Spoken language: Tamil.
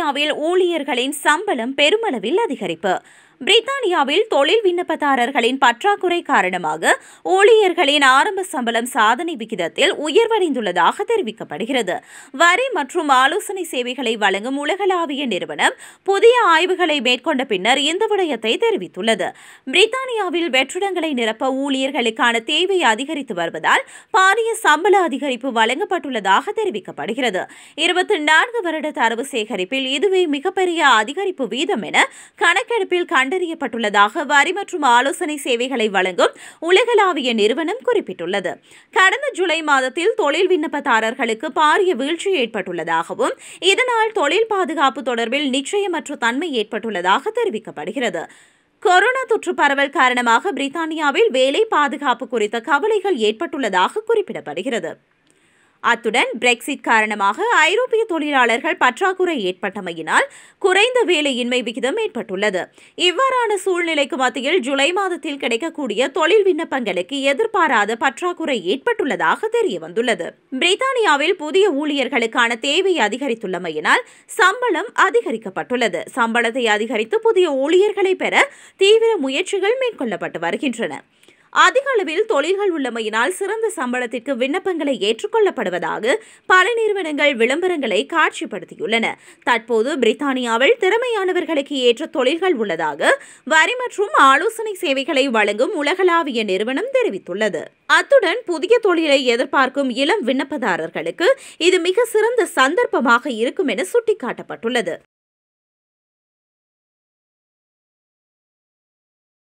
பிரித்தானியாவில் ஊழியர்களின் சம்பளம் பெருமளவில் அதிகரிப்பு பிரித்தானியாவில் தொழில் விண்ணப்பதாரர்களின் பற்றாக்குறை காரணமாக ஊழியர்களின் ஆரம்ப சம்பளம் சாதனை விகிதத்தில் உயர்வடைந்துள்ளதாக தெரிவிக்கப்படுகிறது வரி மற்றும் ஆலோசனை சேவைகளை வழங்கும் உலகளாவிய நிறுவனம் புதிய ஆய்வுகளை மேற்கொண்ட பின்னர் இந்த விடயத்தை தெரிவித்துள்ளது பிரித்தானியாவில் வெற்றிடங்களை நிரப்ப ஊழியர்களுக்கான தேவை அதிகரித்து வருவதால் பாரிய சம்பள அதிகரிப்பு வழங்கப்பட்டுள்ளதாக தெரிவிக்கப்படுகிறது இருபத்தி நான்கு வருட தரவு சேகரிப்பில் இதுவே மிகப்பெரிய அதிகரிப்பு வீதம் என கணக்கெடுப்பில் கண்டறியப்பட்டுள்ளதாக வரி மற்றும் ஆலோசனை சேவைகளை வழங்கும் உலகளாவிய நிறுவனம் குறிப்பிட்டுள்ளது கடந்த ஜூலை மாதத்தில் தொழில் விண்ணப்பதாரர்களுக்கு பாரிய வீழ்ச்சி ஏற்பட்டுள்ளதாகவும் இதனால் தொழில் பாதுகாப்பு தொடர்பில் நிச்சயமற்ற தன்மை ஏற்பட்டுள்ளதாக தெரிவிக்கப்படுகிறது கொரோனா தொற்று பரவல் காரணமாக பிரித்தானியாவில் வேலை பாதுகாப்பு குறித்த கவலைகள் ஏற்பட்டுள்ளதாக குறிப்பிடப்படுகிறது அத்துடன் பிரெக்சிட் காரணமாக ஐரோப்பிய தொழிலாளர்கள் பற்றாக்குறை ஏற்பட்டமையினால் குறைந்த வேலையின்மை விகிதம் ஏற்பட்டுள்ளது இவ்வாறான சூழ்நிலைக்கு மத்தியில் ஜூலை மாதத்தில் கிடைக்கக்கூடிய தொழில் விண்ணப்பங்களுக்கு எதிர்பாராத பற்றாக்குறை ஏற்பட்டுள்ளதாக தெரிய வந்துள்ளது பிரித்தானியாவில் புதிய ஊழியர்களுக்கான தேவை அதிகரித்துள்ளமையினால் சம்பளம் அதிகரிக்கப்பட்டுள்ளது சம்பளத்தை அதிகரித்து புதிய ஊழியர்களை பெற தீவிர முயற்சிகள் மேற்கொள்ளப்பட்டு வருகின்றன அதிக அளவில் தொழில்கள் உள்ளமையினால் சிறந்த சம்பளத்திற்கு விண்ணப்பங்களை ஏற்றுக்கொள்ளப்படுவதாக பல நிறுவனங்கள் விளம்பரங்களை காட்சிப்படுத்தியுள்ளன தற்போது பிரித்தானியாவில் திறமையானவர்களுக்கு ஏற்ற தொழில்கள் உள்ளதாக வரி மற்றும் ஆலோசனை சேவைகளை வழங்கும் உலகளாவிய நிறுவனம் தெரிவித்துள்ளது அத்துடன் புதிய தொழிலை எதிர்பார்க்கும் இளம் விண்ணப்பதாரர்களுக்கு இது மிக சிறந்த சந்தர்ப்பமாக இருக்கும் என சுட்டிக்காட்டப்பட்டுள்ளது